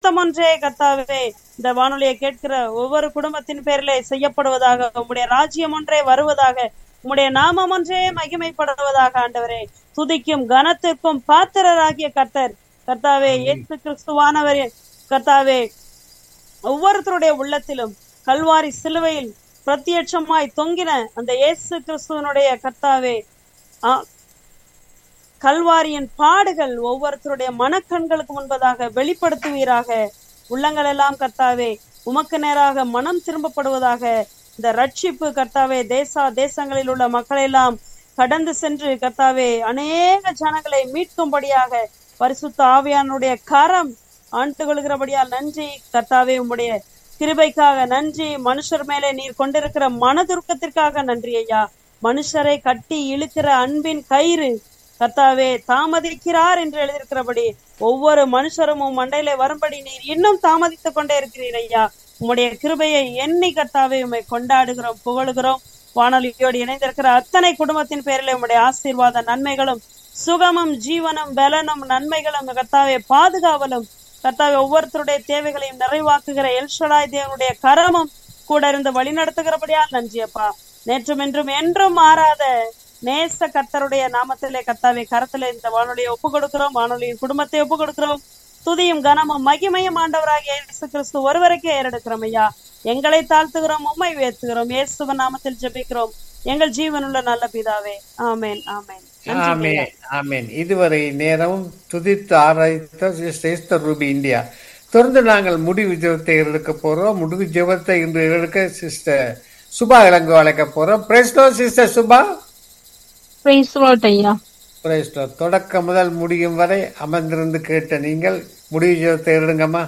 சித்தம் ஒன்றே கர்த்தாவே இந்த வானொலியை கேட்கிற ஒவ்வொரு குடும்பத்தின் பேரிலே செய்யப்படுவதாக உம்முடைய ராஜ்யம் ஒன்றே வருவதாக உம்முடைய நாமம் ஒன்றே மகிமைப்படுவதாக ஆண்டவரே துதிக்கும் கனத்திற்கும் பாத்திரராகிய கர்த்தர் கர்த்தாவே இயேசு கிறிஸ்துவானவரே கர்த்தாவே ஒவ்வொருத்தருடைய உள்ளத்திலும் கல்வாரி சிலுவையில் பிரத்யட்சமாய் தொங்கின அந்த இயேசு கிறிஸ்துவனுடைய கர்த்தாவே ஆ, கல்வாரியின் பாடுகள் ஒவ்வொருத்தருடைய மனக்கண்களுக்கு முன்பதாக வெளிப்படுத்துவீராக உள்ளங்கள் எல்லாம் கர்த்தாவே உமக்கு நேராக மனம் திரும்பப்படுவதாக இந்த ரட்சிப்பு கர்த்தாவே தேசா தேசங்களில் உள்ள மக்களெல்லாம் கடந்து சென்று கர்த்தாவே அநேக ஜனங்களை மீட்கும்படியாக பரிசுத்த ஆவியானுடைய கரம் ஆண்டு கொள்கிறபடியால் நன்றி கர்த்தாவே உம்முடைய கிருபைக்காக நன்றி மனுஷர் மேலே நீர் கொண்டிருக்கிற மனதுருக்கத்திற்காக நன்றி ஐயா மனுஷரை கட்டி இழுக்கிற அன்பின் கயிறு கர்த்தாவே தாமதிக்கிறார் என்று எழுதியிருக்கிறபடி ஒவ்வொரு மனுஷரும் உம் மண்டையிலே வரும்படி நீர் இன்னும் தாமதித்துக் கொண்டே இருக்கிறீர் ஐயா உம்முடைய கிருபையை எண்ணி கர்த்தாவே உம்மை கொண்டாடுகிறோம் புகழுகிறோம் வானொலியோடு இணைந்திருக்கிற அத்தனை குடும்பத்தின் பேரிலே உம்முடைய ஆசீர்வாத நன்மைகளும் சுகமும் ஜீவனும் பலனும் நன்மைகளும் கர்த்தாவே பாதுகாவலும் கர்த்தாவே ஒவ்வொருத்தருடைய தேவைகளையும் நிறைவாக்குகிற எல்ஷடாய் தேவனுடைய கரமும் கூட இருந்து வழி நடத்துகிறபடியால் நன்றி அப்பா நேற்றும் இன்றும் என்றும் மாறாத நேச கர்த்தருடைய நாமத்திலே கர்த்தாவே கரத்திலே இந்த வானொலியை ஒப்பு கொடுக்கிறோம் வானொலியின் குடும்பத்தை ஒப்பு கொடுக்கிறோம் துதியும் கனமும் மகிமையும் ஆண்டவராகிய இயேசு கிறிஸ்து ஒருவருக்கே ஏறெடுக்கிறோம் ஐயா எங்களை தாழ்த்துகிறோம் உம்மை உயர்த்துகிறோம் இயேசுவின் நாமத்தில் ஜெபிக்கிறோம் எங்கள் ஜீவனுள்ள நல்ல பிதாவே ஆமென் ஆமென் நன்றி ஐயா. ஆமென் ஆமென் இதுவரை நேரமும் துதித்து ஆராய்த்த சிஸ்டர் ரூபி இந்தியா தொடர்ந்து நாங்கள் முடிவு ஜெபத்தை எடுக்க போறோம் முடிவு ஜெபத்தை இன்று எடுக்க சிஸ்டர் சுபா இளங்கோ அழைக்க போறோம் பிரேஸ்டோ சிஸ்டர் சுபா பிரைஸ் லார்ட் ஐயா பிரேஸ்டோ தொடக்கம் முதல் முடியும் வரை அமர்ந்திருந்து கேட்ட நீங்கள் முடிவு ஜெபத்தை எடுங்கம்மா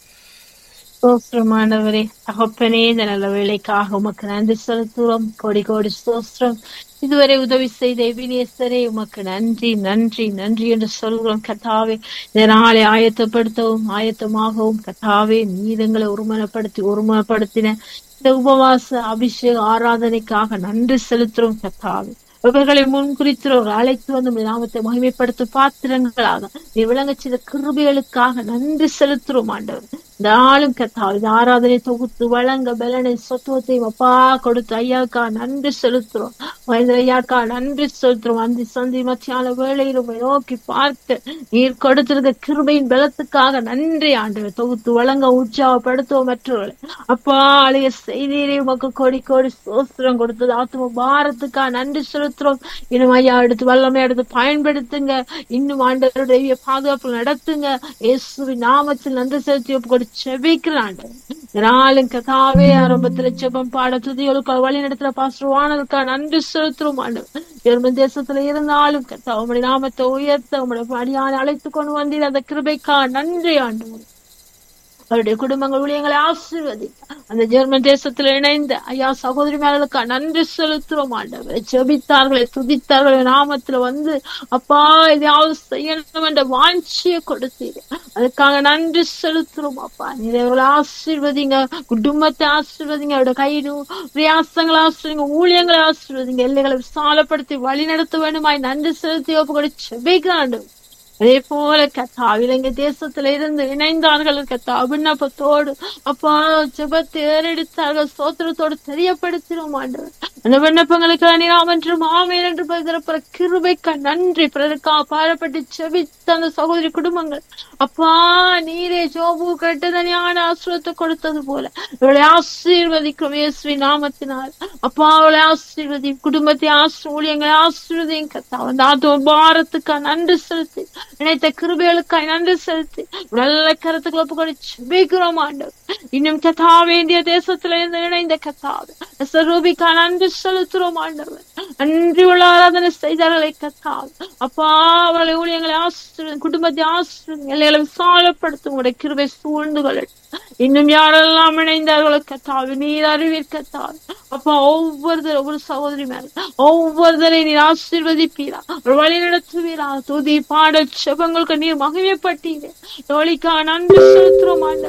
ஸ்தோத்திரமானவரே தகப்பனே இந்த நல்ல வேலைக்காக உமக்கு நன்றி செலுத்துகிறோம் கோடி கோடி ஸ்தோத்திரம் இதுவரை உதவி செய்த எபினேசரே உமக்கு நன்றி நன்றி நன்றி என்று சொல்கிறோம் கத்தாவே இந்த நாளை ஆயத்தப்படுத்தவும் ஆயத்தமாகவும் கத்தாவே நீதங்களை ஒருமனப்படுத்தி ஒருமனப்படுத்தின இந்த உபவாச அபிஷேக ஆராதனைக்காக நன்றி செலுத்துறோம் கத்தாவே இவர்களை முன்குறித்து அழைத்து வந்து உம்முடைய நாமத்தை மகிமைப்படுத்தும் பாத்திரங்களாக நீ விளங்க செய்த கிருபிகளுக்காக நன்றி செலுத்துறோம் ஆண்டவர் இந்த ஆளும் கத்தா இந்த ஆராதனை தொகுத்து வழங்க பலனை சொத்துவத்தையும் அப்பா கொடுத்து ஐயாக்கா நன்றி செலுத்துறோம் மனித ஐயாக்கா நன்றி செலுத்துறோம் அந்த சந்தி மத்தியான வேளையில் உம்மை நோக்கி பார்த்து நீர் கொடுத்திருக்க கிருபையின் பலத்துக்காக நன்றி ஆண்டவர் தொகுத்து வழங்க உற்சாகப்படுத்துவோம் மற்றவர்களை அப்பா அழைய செய்தியை உமக்கு கோடி கோடி சோஸ்திரம் கொடுத்தது ஆத்ம பாரத்துக்காக நன்றி செலுத்துறோம் இன்னும் ஐயா எடுத்து வல்லமை எடுத்து பயன்படுத்துங்க இன்னும் ஆண்டவருடைய பாதுகாப்பு நடத்துங்க இயேசுவின் நாமத்தில் நன்றி செலுத்தி ஒப்பு கொடு செபிக்கிறான் நாளும் கதாவே ஆரம்பத்துல செபம் பாட துதிகளுக்கு வழி நடத்துற பாஸ்டர்வானதுக்கா நன்றி செலுத்துறோம் ஆண்டவர் ஜெர்மன் தேசத்துல இருந்தாலும் கத்தா உங்களுடைய நாமத்தை உயர்த்த உங்களுடைய படியான அழைத்து கொண்டு வந்தீர் அந்த கிருபைக்கா நன்றி ஆண்டவர் அவருடைய குடும்பங்கள் ஊழியங்களை ஆசீர்வதி அந்த ஜெர்மன் தேசத்தில் இணைந்த ஐயா சகோதரிமார்களுக்கு நன்றி செலுத்துறோம் ஆண்டவரை ஜெபித்தார்களே துதித்தார்களே நாமத்துல வந்து அப்பா எதையாவது செய்யணும் என்ற வாஞ்சியை கொடுத்தீங்க அதுக்காக நன்றி செலுத்துறோம் அப்பா நீங்க இவர்களை ஆசீர்வதிங்க குடும்பத்தை ஆசீர்வதிங்க அவருடைய கைடு பிரயாசங்களை ஆசீர்வதிங்க ஊழியங்களை ஆசீர்வதிங்க எல்லைகளை விசாலப்படுத்தி வழி நடத்த வேண்டுமாய் நன்றி செலுத்தி ஒப்பு கூட செபிக்கிறாண்டு அதே போல கத்தா இலங்கை தேசத்துல இருந்து இணைந்தார்கள் கத்தா விண்ணப்பத்தோடு அப்பா ஜெபத்தை ஏறெடுத்தார்கள் சோத்திரத்தோடு தெரியப்படுத்தினோம் ஆண்டவர் அந்த விண்ணப்பங்களுக்கு நீராம் என்றும் ஆமேன் என்று பதிரப்புற கிருபைக்க நன்றி பிறருக்கா பாரப்பட்டு செபித்த அந்த சகோதரி குடும்பங்கள் அப்பா நீரே ஜோபு கட்டுதனியான ஆசிரியத்தை கொடுத்தது போல இவளை ஆசீர்வதிக்கும் இயேசுவி நாமத்தினால் அப்பா அவளை ஆசீர்வதி குடும்பத்தை ஆசிர் ஊழியங்களை ஆசீர்வதியும் கத்தா அந்த ஆத்ம பாரத்துக்கா நன்றி செலுத்தி நினைத்த கிருபைகளுக்காய் நன்றி செலுத்தி நல்ல கருத்துக்களை ஒப்பு கொண்டு செபிக்கிறோம் ஆண்டவர் இன்னும் கத்தா வேண்டிய தேசத்துல இருந்து இணைந்த கத்தாவே சரூபிக்கா நன்றி செலுத்துறோம் ஆண்டவர் நன்றி உள்ள ஆராதனை செய்தார்களை கத்தாவே அப்பா அவர்களை ஊழியங்களை ஆசிரியர் குடும்பத்தை ஆசிரியர் எல்லைகளை விசாலப்படுத்தும் உடைய கிருபை சூழ்ந்து கொள்ளட்டும் இன்னும் யாரெல்லாம் இணைந்தார்களோ கத்தாவே நீர் அறிவீர் கத்தாவே அப்பா ஒவ்வொருத்தர் ஒவ்வொரு சகோதரி மேல ஒவ்வொருத்தரை நீர் ஆசீர்வதிப்பீரா ஒரு வழி நடத்துவீரா துதி பாடல் செபங்களுக்கு நீர் மகிமைப்பட்டீங்க தோழிக்கா நன்றி செலுத்துறோம் ஆண்டவர்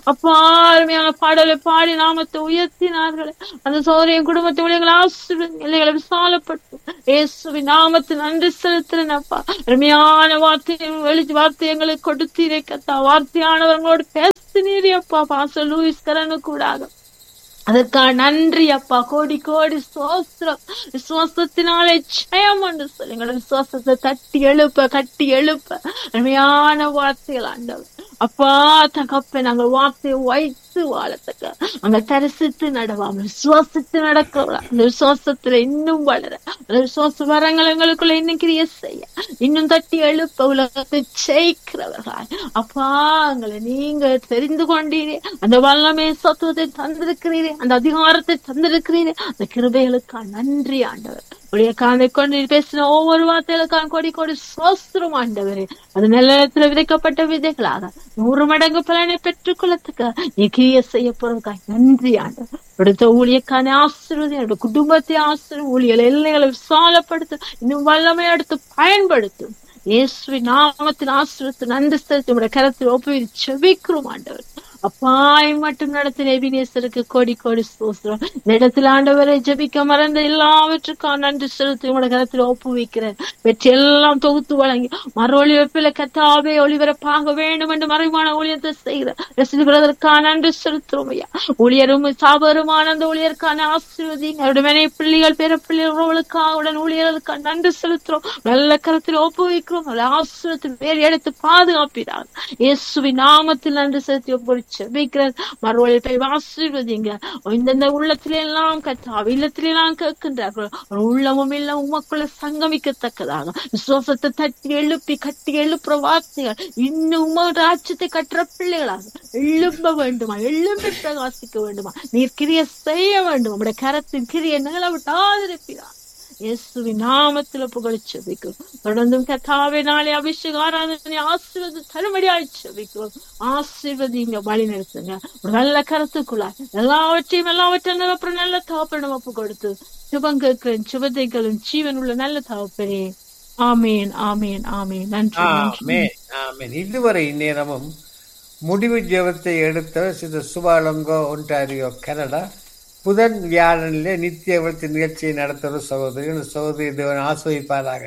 அப்பா அருமையான பாடலை பாடி நாமத்தை உயர்த்தினார்களே அந்த சோதரியின் குடும்பத்தை உலகளை ஆசிர்வதிங்க எல்லைகளை விசாலப்பட்டு இயேசுவின் நாமத்தை நன்றி செலுத்துறேன் அப்பா அருமையான வார்த்தையை வெளி வார்த்தை எங்களுக்கு கொடுத்தீரே கத்தா வார்த்தையானவர்களோடு பேசினீரே அப்பா பாச லூயிஸ் கரனு கூடாக அதற்காக நன்றி அப்பா கோடி கோடி சோஸ்திரம் விசுவாசத்தினாலே ஜெயம் என்று சொல்லி எங்களோட விசுவாசத்தை தட்டி எழுப்ப கட்டி எழுப்ப அருமையான வார்த்தைகள் ஆண்டவர் அப்பா தகப்ப நாங்கள் வார்த்தையை வைத்து வாழத்தக்க நாங்கள் தரிசித்து நடவாமல் விசுவாசித்து நடக்கிறவளா அந்த விசுவாசத்துல இன்னும் வளர அந்த விசுவாச வரங்கள் எங்களுக்குள்ள இன்னும் கிரிய செய்ய இன்னும் தட்டி எழுப்ப உலகத்தை ஜெயிக்கிறவர்களாய் அப்பா எங்களை நீங்க தெரிந்து கொண்டீரே அந்த வல்லமே சத்துவத்தை தந்திருக்கிறீரே அந்த அதிகாரத்தை தந்திருக்கிறீரே அந்த கிருபைகளுக்கா நன்றி ஆண்டவர் உடைய காதை கொண்டு பேசின ஒவ்வொரு வார்த்தைகளுக்கான கொடி கொடி சோஸ்திரம் ஆண்டவரே அது நல்ல நேரத்துல விதைக்கப்பட்ட விதைகளாக நூறு மடங்கு பலனை பெற்றுக் கொள்ளத்துக்கு நீ கிரிய செய்ய போறதுக்காக நன்றி ஆண்டவர் அடுத்த ஊழியக்கான ஆசிர்வதி என்னோட குடும்பத்தை ஆசிர்வதி ஊழியல் எல்லைகளை விசாலப்படுத்தும் இன்னும் வல்லமை எடுத்து பயன்படுத்தும் இயேசுவி நாமத்தின் ஆசிரியத்து நன்றி செலுத்தி உடைய கரத்தில் ஒப்புவி செபிக்கிறோம் ஆண்டவர் அப்பாய் மட்டும் நடத்தின எபினேசருக்கு கோடி கோடி சோஸ்திரம் இந்த இடத்துல ஆண்டவரை ஜபிக்க மறந்த எல்லாவற்றுக்கும் நன்றி செலுத்தி உங்களோட கரத்தில் ஒப்புவிக்கிறேன் வெற்றி எல்லாம் தொகுத்து வழங்கி மறு ஒளிவெப்பில கத்தாவே ஒளிபரப்பாக வேண்டும் என்று மறைவான ஊழியத்தை செய்கிற ரசிக்கிறதற்கான நன்றி செலுத்துறோம் ஐயா ஊழியரும் சாபருமான அந்த ஊழியருக்கான ஆசீர்வதி அவருடைய மனை பிள்ளைகள் பேர பிள்ளைகளுக்காக உடன் ஊழியர்களுக்கான நன்றி செலுத்துறோம் நல்ல கரத்தில் ஒப்புவிக்கிறோம் நல்ல ஆசீர்வத்தில் வேறு எடுத்து பாதுகாப்பினார் இயேசுவின் நாமத்தில் நன்றி செலுத்தி ஒப்புவிச்சு ஜெபிக்கிறார் மறுவழிப்பை ஆசீர்வதிங்க இந்த உள்ளத்திலே எல்லாம் கத்தாவ இல்லத்திலே எல்லாம் கேட்கின்றார்கள் ஒரு உள்ளமும் இல்ல உமக்குள்ள சங்கமிக்கத்தக்கதாக விசுவாசத்தை தட்டி எழுப்பி கட்டி எழுப்புற வார்த்தைகள் இன்னும் உம ராஜ்யத்தை கட்டுற பிள்ளைகளாக எழும்ப வேண்டுமா எழும்பி பிரகாசிக்க வேண்டுமா நீர் கிரிய செய்ய வேண்டும் உடைய கரத்தின் கிரிய நில விட்டாதிருக்கிறார் இயேசுவின் நாமத்துல புகழ் செபிக்கும் தொடர்ந்தும் கத்தாவே நாளை அபிஷேக ஆராதனை ஆசீர்வதி தருமடியாய் செபிக்கிறோம் ஆசீர்வதிங்க வழி நடத்துங்க ஒரு நல்ல கருத்துக்குள்ளாய் எல்லாவற்றையும் எல்லாவற்றையும் அப்புறம் நல்ல தகப்பனம் ஒப்பு கொடுத்து சுபம் கேட்கிறேன் சுபதைகளும் ஜீவன் உள்ள நல்ல தகப்பனே ஆமேன் ஆமேன் ஆமேன் நன்றி நன்றி ஆமென் ஆமென் இதுவரை இந்நேரமும் முடிவு ஜெபத்தை எடுத்த சித சுபாலங்கோ ஒன்டாரியோ கனடா புதன் வியாழனிலே நித்திய விருத்தி நிகழ்ச்சியை நடத்துகிற சகோதரி இந்த சகோதரி தேவன் ஆசிரியப்பாராக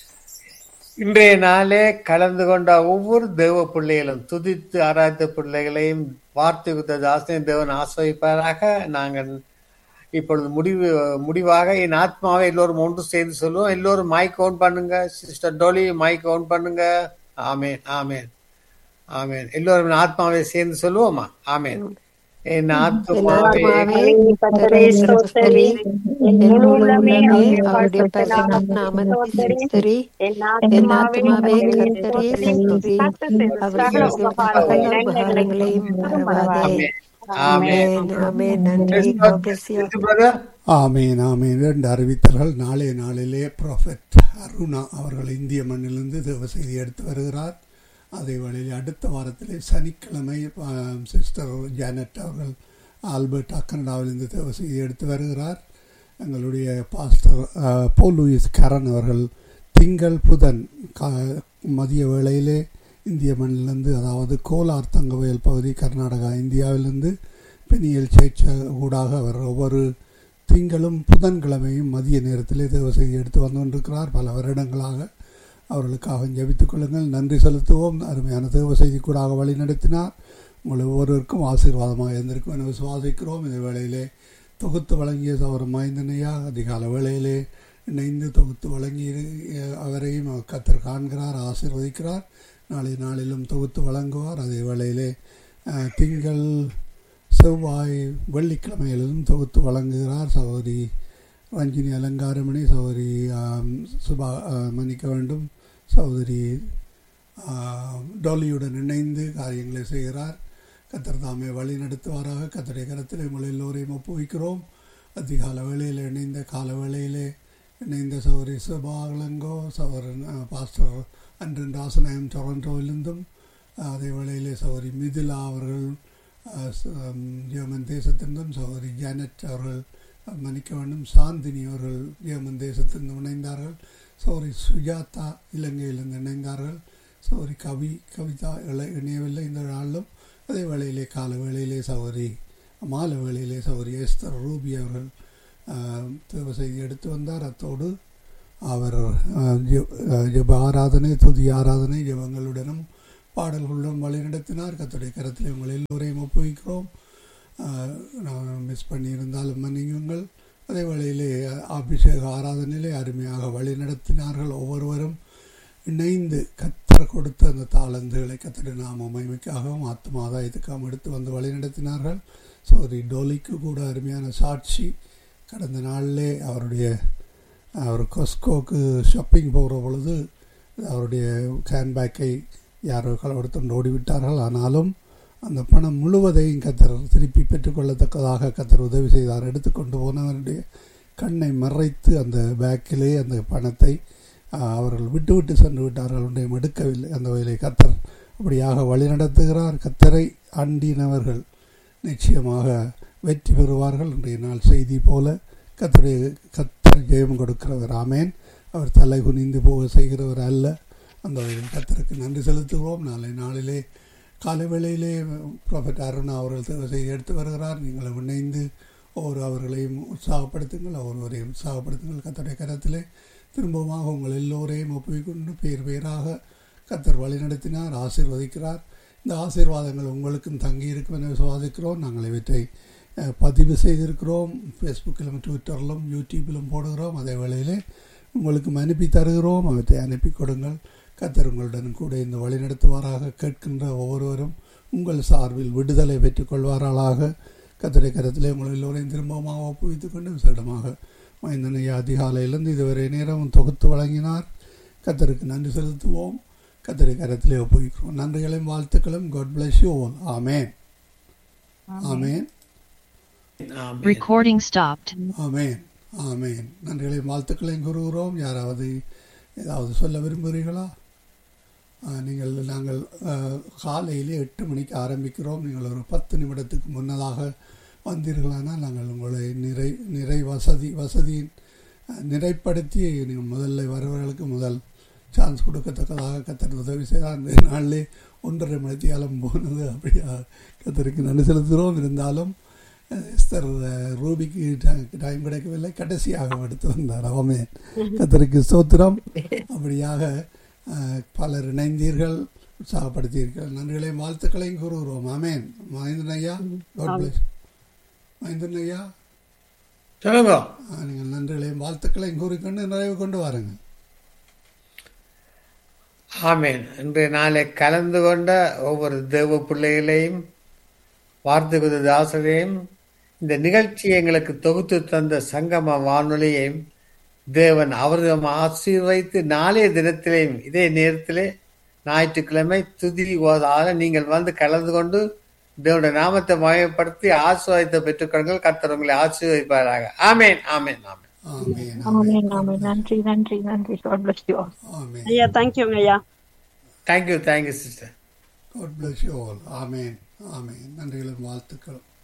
இன்றைய நாளே கலந்து கொண்ட ஒவ்வொரு தேவ பிள்ளைகளும் துதித்து ஆராய்த்த பிள்ளைகளையும் வார்த்தை குத்த தாசனையும் தேவன் ஆசிரியப்பாராக நாங்கள் இப்பொழுது முடிவு முடிவாக என் ஆத்மாவை எல்லோரும் ஒன்று சேர்ந்து சொல்லுவோம் எல்லோரும் மைக் ஓன் பண்ணுங்க சிஸ்டர் டோலி மைக் ஓன் பண்ணுங்க ஆமேன் ஆமேன் ஆமேன் எல்லோரும் என் ஆத்மாவை சேர்ந்து சொல்லுவோமா ஆமேன் என் ஆத்மாவே கர்த்தரை ஸ்தோத்திரி. என் முழு உள்ளமே அவருடைய பரிசுத்த நாமத்தை ஸ்தோத்திரி. என் ஆத்துமாவே கர்த்தரை ஸ்தோத்திரி. அவர் செய்த சகல உபகாரங்களையும் மறவாதே. ஆமென். ஆமென், ஆமென். நன்றி God bless you. Brother amen amen ரெண்டு அறிவித்தர்கள் நாளைய நாளிலே ப்ராஃபெட் அருணா அவர்கள் இந்திய மண்ணிலிருந்து தேவ செய்தி எடுத்து வருகிறார் அதே வேளையில் அடுத்த வாரத்திலே சனிக்கிழமை ஆம், சிஸ்டர் ஜானட் அவர்கள் ஆல்பர்ட் கனடாவிலிருந்து தேவ செய்தி எடுத்து வருகிறார் எங்களுடைய பாஸ்டர் ஆ, போல் லூயிஸ் கரண் அவர்கள் திங்கள் புதன் கா மதிய வேளையிலே இந்திய மண்ணிலிருந்து அதாவது கோலார் தங்கவயல் பகுதி கர்நாடகா இந்தியாவிலிருந்து பெனியல் சேர்ச்ச ஊடாக அவர் ஒவ்வொரு திங்களும் புதன்கிழமையும் மதிய நேரத்திலே தேவ செய்தி எடுத்து வந்து கொண்டிருக்கிறார் பல வருடங்களாக அவர்களுக்காக ஜெபித்துக் கொள்ளுங்கள் நன்றி செலுத்துவோம் அருமையான தேவ செய்தி கூடாக வழி நடத்தினார் உங்கள் ஒவ்வொருவருக்கும் ஆசீர்வாதமாக இருந்திருக்கும் என விசுவாசிக்கிறோம் இந்த வேளையிலே தொகுத்து வழங்கிய சௌர மைந்தனையா அதிகால வேளையிலே இணைந்து தொகுத்து வழங்கி அஹ், அவரையும் கத்தர் காண்கிறார் ஆசீர்வதிக்கிறார் நாளை நாளிலும் தொகுத்து வழங்குவார் அதே வேளையிலே அஹ், திங்கள் செவ்வாய் வெள்ளிக்கிழமைகளிலும் தொகுத்து வழங்குகிறார் சகோதரி ரஞ்சினி அலங்காரமணி சகோதரி ஆம், சுபா ஆ, மன்னிக்க வேண்டும் சகோதரி ஆ, டோலியுடன் இணைந்து காரியங்களை செய்கிறார் கத்தர் தாமே வழி நடத்துவாராக கத்தரை கரத்தில் உங்கள் எல்லோரையும் ஒப்புவிக்கிறோம் அதிகால வேளையில் இணைந்த கால வேளையிலே இணைந்த சகோதரி சுபாலங்கோ சகோதரன் ஆ, பாஸ்டர் அன்றன் ராசநாயம் டொரண்டோவிலிருந்தும் அதே வேளையிலே சகோதரி மிதிலா அவர்கள் அஹ், ச- ஹம், ஜெர்மன் தேசத்திலிருந்தும் சகோதரி ஜானட் அவர்கள் அஹ், மன்னிக்க வேண்டும் சாந்தினி அவர்கள் ஜெர்மன் தேசத்திலிருந்து இணைந்தார்கள் சகோதரி சுஜாதா இலங்கையிலிருந்து இணைந்தார்கள் சகோதரி கவி கவிதா இள இணையவில்லை இந்த நாளிலும் அதே வேளையிலே கால வேளையிலே சௌரி மாலை வேளையிலே சௌரி எஸ்தர் ரூபி அவர்கள் ஆஹ், தேவ செய்தி எடுத்து வந்தார் அத்தோடு அவர் ஆஹ், ஜெ- ஆஹ், ஜெப ஆராதனை துதி ஆராதனை ஜெபங்களுடனும் பாடல்களுடன் வழிநடத்தினார் கத்துடைய கரத்தில் உங்கள் எல்லோரையும் ஒப்புவிக்கிறோம் ஆஹ், நான் மிஸ் பண்ணியிருந்தாலும் மன்னியுங்கள் அதே வேளையிலே அபிஷேக ஆராதனையிலே அருமையாக வழிநடத்தினார்கள் ஒவ்வொருவரும் இணைந்து கத்தர் கொடுத்த அந்த தாளந்துகளை கத்தட நாம மகிமைக்காகவும் ஆத்மாதாயத்துக்காகவும் எடுத்து வந்து வழிநடத்தினார்கள் சோரி டோலிக்கு கூட அருமையான சாட்சி கடந்த நாளிலே அவருடைய அவர் கொஸ்கோக்கு ஷாப்பிங் போகிற பொழுது அவருடைய ஹேண்ட்பேக்கை யாரோ களவெடுத்து ஓடிவிட்டார்கள் ஆனாலும் அந்த பணம் முழுவதையும் கத்தர் திருப்பி பெற்றுக்கொள்ளத்தக்கதாக கத்தர் உதவி செய்தார் எடுத்துக்கொண்டு போனவருடைய கண்ணை மறைத்து அந்த பேக்கிலே அந்த பணத்தை ஆஹ், அவர்கள் விட்டு விட்டு சென்று விட்டார்கள் ஒன்றையும் எடுக்கவில்லை அந்த வகையிலே கத்தர் அப்படியாக வழிநடத்துகிறார் கத்தரை அண்டினவர்கள் நிச்சயமாக வெற்றி பெறுவார்கள் இன்றைய நாள் செய்தி போல கத்தருடைய கத்தர் ஜெயம் கொடுக்கிறவர் ஆமேன் அவர் தலை குனிந்து போக செய்கிறவர் அல்ல அந்த வகையில் கத்தருக்கு நன்றி செலுத்துவோம் நாளை நாளிலே காலை வேளையிலே ப்ராஃபட் அருணா அவர்கள் தேர்வு செய்து எடுத்து வருகிறார் நீங்கள் இணைந்து ஒவ்வொரு அவர்களையும் உற்சாகப்படுத்துங்கள் ஒவ்வொருவரையும் உற்சாகப்படுத்துங்கள் கத்தருடைய கரத்திலே திரும்பமாக உங்கள் எல்லோரையும் ஒப்புவிக்கொண்டு பேர் பேராக கத்தர் வழிநடத்தினார் ஆசீர்வதிக்கிறார் இந்த ஆசீர்வாதங்கள் உங்களுக்கும் தங்கி இருக்கும் என விசுவாசிக்கிறோம் நாங்கள் இவற்றை அஹ், பதிவு செய்திருக்கிறோம் ஃபேஸ்புக்கிலும் ட்விட்டரிலும் யூடியூப்பிலும் போடுகிறோம் அதே வேளையிலே உங்களுக்கும் அனுப்பி தருகிறோம் அவற்றை அனுப்பி கொடுங்கள் கத்தர் உங்களுடன் கூட இந்த வழிநடத்துவாராக கேட்கின்ற ஒவ்வொருவரும் உங்கள் சார்பில் விடுதலை பெற்றுக் கொள்வார்களாக கத்தரை கரத்திலே உங்கள் எல்லோரையும் திரும்பமாக ஒப்புவித்துக் கொண்டு விசேடமாக மைந்தனைய அதிகாலையிலிருந்து இதுவரை நேரம் தொகுத்து வழங்கினார் கத்தருக்கு நன்றி செலுத்துவோம் கத்தரை கரத்திலே ஒப்புவிக்கிறோம் நன்றிகளையும் வாழ்த்துக்களும் God bless you all amen amen amen. Recording stopped. Amen amen நன்றிகளையும் வாழ்த்துக்களையும் கூறுகிறோம் யாராவது ஏதாவது சொல்ல விரும்புகிறீர்களா ஆ, நீங்கள் நாங்கள் ஆ, காலையிலே எட்டு மணிக்கு ஆரம்பிக்கிறோம் நீங்கள் ஒரு பத்து நிமிடத்துக்கு முன்னதாக வந்தீர்களானால் நாங்கள் உங்களை நிறை நிறை வசதி வசதியின் ஆ, நிறைப்படுத்தி நீங்கள் முதல்ல வருவர்களுக்கு முதல் சான்ஸ் கொடுக்கத்தக்கதாக கத்தர் உதவி செய்தார் அந்த நாளிலே ஒன்றரை மணித்தியாலம் போனது அப்படியா கத்தருக்கு நன்றி செலுத்துகிறோம் இருந்தாலும் அஹ், எஸ்தர் அஹ், ரூபிக்கு ட- டைம் கிடைக்கவில்லை கடைசியாக எடுத்து வந்தார் அவமே கத்தருக்கு ஸ்தோத்திரம் அப்படியாக அஹ், பலர் இணைந்தீர்கள் உற்சாகப்படுத்தீர்கள் நன்றிகளையும் வாழ்த்துக்களையும் கூறுகிறோம் ஆமேன் மகேந்திரன் ஐயா God bless. மகேந்திரன் ஐயா சொல்லுங்க அஹ், நீங்கள் நன்றிகளையும் வாழ்த்துக்களையும் கூறிக்கொண்டு நிறைவு கொண்டு வாருங்கள் ஆமேன் இன்றைய நாளை கலந்து கொண்ட ஒவ்வொரு தேவ பிள்ளைகளையும் வார்த்தைகுத தாசரையும் இந்த நிகழ்ச்சியை எங்களுக்கு தொகுத்து தந்த சங்கம வானொலியையும் தேவன் அவரிடம் ஆசீர்வைத்து நாளைய தினத்திலேயும் இதே நேரத்திலே ஞாயிற்றுக்கிழமை துதி ஓதாத நீங்கள் வந்து கலந்து கொண்டு தேவனுடைய நாமத்தை மயப்படுத்தி ஆசீர்வாதத்தை பெற்றுக்கொள்ளுங்கள் கர்த்தர் உங்களை ஆசீர்வதிப்பாராக ஆமேன் ஆமேன் ஆமேன் ஆமேன் ஆமென் ஆமென் நன்றி நன்றி நன்றி God bless you all. ஆமேன் ஐயா தேங்க்யூங்க ஐயா thank you thank you sister God bless you all. Amen amen நன்றிகளும் வாழ்த்துக்களும்